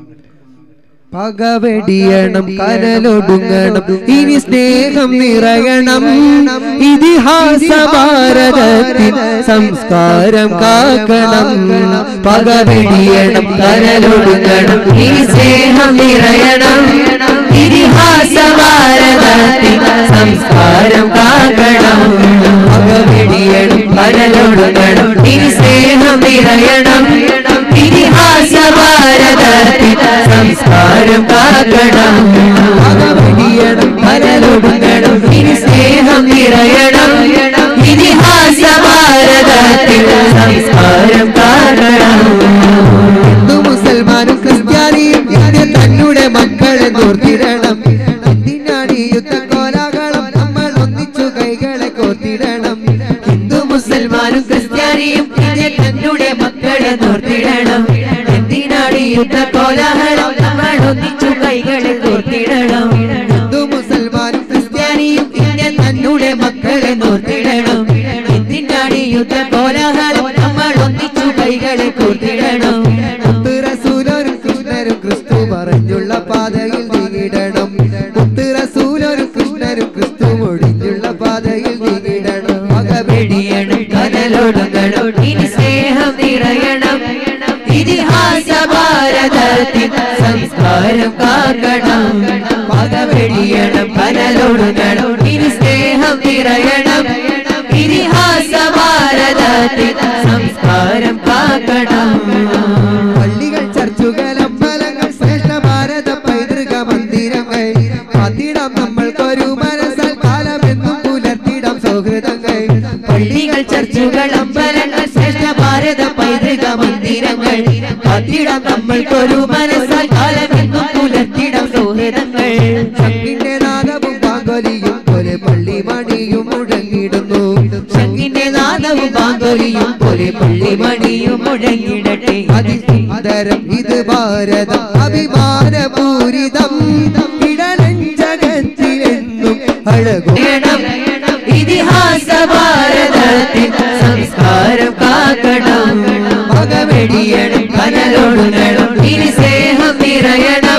പകവെടിയണം കനലൊടുങ്ങണം ഇനി സ്നേഹം നിറയണം ഇതിഹാസ ഭാരതത്തിൻ സംസ്കാരം കാക്കണം പകവെടിയണം കനലൊടുങ്ങണം ഇനി സ്നേഹം നിറയണം ഇതിഹാസ ഭാരതത്തിൻ സംസ്കാരം കാക്കണം പകവെടിയണം കരലൊടുങ്ങണം ഇനി സ്നേഹം നിറയണം ഇതിഹാസ ഭാരതത്തിൻ സംസ്കാരം കാക്കണം പകവെടിയണം കരലൊടുങ്ങണം ഇനി സ്നേഹം നിറയണം ഇതിഹാസ ഭാരതത്തിൻ സംസ്കാരം കാക്കണം ഹിന്ദു മുസൽമാനും ക്രിസ്ത്യാനിയും ഇന്ത്യ തന്നെ മക്കളെ നോർത്തിടണം എന്തിനാണ് ഈ യുദ്ധ കോലാഹലം നമ്മൾ ഒന്നിച്ചു കൈകളെ കോർത്തിടണം ഹിന്ദു മുസൽമാനും ക്രിസ്ത്യാനിയും ഇന്ത്യ തന്നുടെ മക്കളെ നോർത്തിടണം എന്തിനാണ് ഈ യുദ്ധ കോലാഹലം നമ്മൾ ഒന്നിച്ചു കൈകളെ കോർത്തിടണം ഹിന്ദു മുസൽമാനും ക്രിസ്ത്യാനിയും ഇന്ത്യ തന്നുടെ മക്കളെ നോർത്തിടണം എന്തിനാണ് ഈ യുദ്ധ കോലാഹലം നമ്മൾ ഒന്നിച്ചു കൈകളെ കോർത്തിടണം മുത്ത് റസൂലൊരു കൃഷ്ണരും ക്രിസ്തു പറഞ്ഞുള്ള പാതയിൽ നീങ്ങിടണം മുത്ത് റസൂലൊരു കൃഷ്ണരും ക്രിസ്തു ഒഴിഞ്ഞുള്ള പാതയിൽ നീങ്ങിടണം വെടിയണം കനലൊടുങ്ങണം ഇനി സ്നേഹം നിറയണം ഇതിഹാസ ഭാരതത്തിൻ സംസ്കാരം കാക്കണം പകവെടിയണം കനലൊടുങ്ങണം ഇനി സ്നേഹം നിറയണം ഇതിഹാസ ഭാരതത്തിൻ സംസ്കാരം കാക്കണം പള്ളികൾ ചർച്ചുകൾ അമ്പലങ്ങൾ ശ്രേഷ്ഠ ഭാരത പൈതൃക മന്ദിരങ്ങൾ അതിടം നമ്മൾക്കൊരു മനസ്സാൽ കാലമെന്നും പുലർത്തിടം സൗഹൃദങ്ങൾ പള്ളികൾ ചർച്ചുകൾ അമ്പലങ്ങൾ ശ്രേഷ്ഠ ഭാരത പൈതൃക മന്ദിരങ്ങൾ അതിടം നമ്മൾക്കൊരു മനസ്സാൽ കാലമെന്നും പുലർത്തിടം സൗഹൃദങ്ങൾ ശങ്കിന്റെ നാദവും പാങ്കൊലിയും പോലെ പള്ളി മണിയും മുഴങ്ങിടുന്നു ശങ്കിന്റെ നാദവും പാങ്കൊലിയും പോലെ പള്ളിമണിയും മുഴങ്ങിടട്ടെ അതിസുന്ദരം ഇത് ഭാരതം അഭിമാനപൂരിതം ഇടലൻ ജഗത്തിലെന്നും അഴകും വേണം ഇതിഹാസ ഭാരതത്തിൻ സംസ്കാരം കാക്കണം പകവെടിയണം കനലൊടുങ്ങണം ഇനി സ്നേഹം നിറയണം